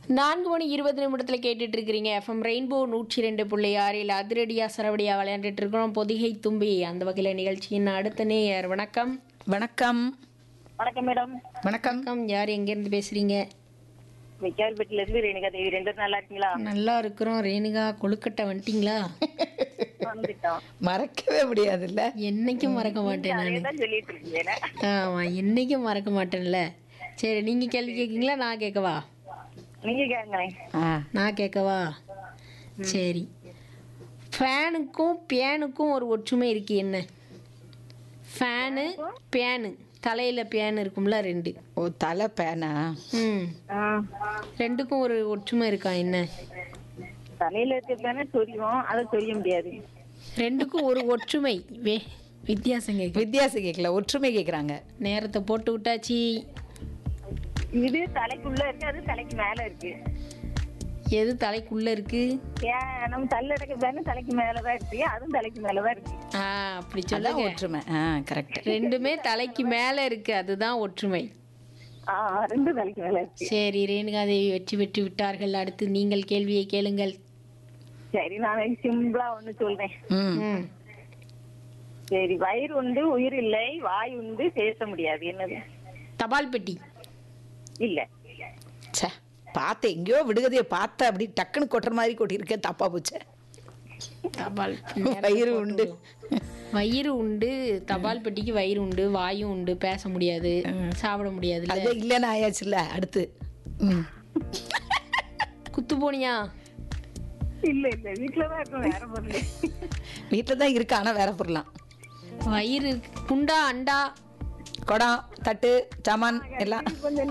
நான்கு மணி இருபது நிமிடத்தில் கேட்டுட்டு இருக்கிறீங்க எஃப்எம் ரெயின்போ நூற்றி ரெண்டு புள்ளி ஆறில் அதிரடியா சரவடியா விளையாண்டுட்டு இருக்கிறோம் பொதிகை தும்பி அந்த வகையில் நிகழ்ச்சியின் அடுத்த நேயர் வணக்கம் வணக்கம் வணக்கம் மேடம் வணக்கம் வணக்கம் யார் எங்கேருந்து பேசுறீங்க விக்கால்பேட்டில இருந்து ரேணுகா தேவி ரெண்டு பேரும் நல்லா இருக்கீங்களா நல்லா இருக்கிறோம் ரேணுகா கொழுக்கட்டை வந்துட்டீங்களா வந்துட்டோம் மறக்கவே முடியாதுல்ல என்னைக்கும் மறக்க மாட்டேன் நான் அதேதான் சொல்லிட்டு இருக்கீங்க ஆமாம் என்னைக்கும் மறக்க மாட்டேன்ல சரி நீங்கள் கேள்வி கேட்குறீங்களா நான் கேட்கவா நீங்க கேளுங்களேன் ஆ நான் கேட்கவா சரி ஃபேனுக்கும் பேனுக்கும் ஒரு ஒற்றுமை இருக்கு என்ன ஃபேனு பேனு தலையில் பேன் இருக்கும்ல ரெண்டு ஓ தலை பேனா ம் ரெண்டுக்கும் ஒரு ஒற்றுமை இருக்கா என்ன தலையில இருக்கிறதானே சொரியும் அதை சொரிய முடியாது ரெண்டுக்கும் ஒரு ஒற்றுமை வே வித்தியாசம் கேட்கு வித்தியாசம் கேட்கல ஒற்றுமை கேட்குறாங்க நேரத்தை போட்டு விட்டாச்சு இது தலைக்குள்ள இருக்கு அது தலைக்கு மேல இருக்கு எது தலைக்குள்ளே இருக்கு ஏன் நம்ம தள்ள இருக்கிறதானே தலைக்கு மேலதான் இருக்கு அதுவும் தலைக்கு மேலதான் இருக்கு ஆ அப்படி அதான் சொல்லுங்க ஒற்றுமை ஆ கரெக்ட் ரெண்டுமே தலைக்கு மேலே இருக்கு அதுதான் ஒற்றுமை ஆஹ் ரெண்டு தலைக்கு மேல இருக்கு சரி ரேணுகாதேவி வெற்றி பெற்று விட்டார்கள் அடுத்து நீங்கள் கேள்வியை கேளுங்கள் சரி நான் சிம்பிளா ஒண்ணு சொல்றேன் ம் ம் சரி வயிறு உண்டு உயிர் இல்லை வாய் உண்டு பேச முடியாது என்னது தபால் பெட்டி இல்ல ச்சே பார்த்த எங்கேயோ விடுகதையை பார்த்த அப்படி டக்குன்னு கொட்டுற மாதிரி கொட்டியிருக்கேன் தப்பா போச்சே தபால் வயிறு உண்டு வயிறு உண்டு தபால் பெட்டிக்கு வயிறு உண்டு வாயும் உண்டு பேச முடியாது சாப்பிட முடியாதுல்ல அது இல்லைன்னு ஆயாச்சுல்ல அடுத்து ம் குத்து போனியா இல்ல இல்ல வீட்டுலதான் இருக்கும் வேற பொருள் வீட்டில் தான் இருக்கு ஆனால் வேற பொருளாம் வயிறு இருக்கு. குண்டா அண்டா குடம் தட்டு சாமான் எல்லாம் கொஞ்சம்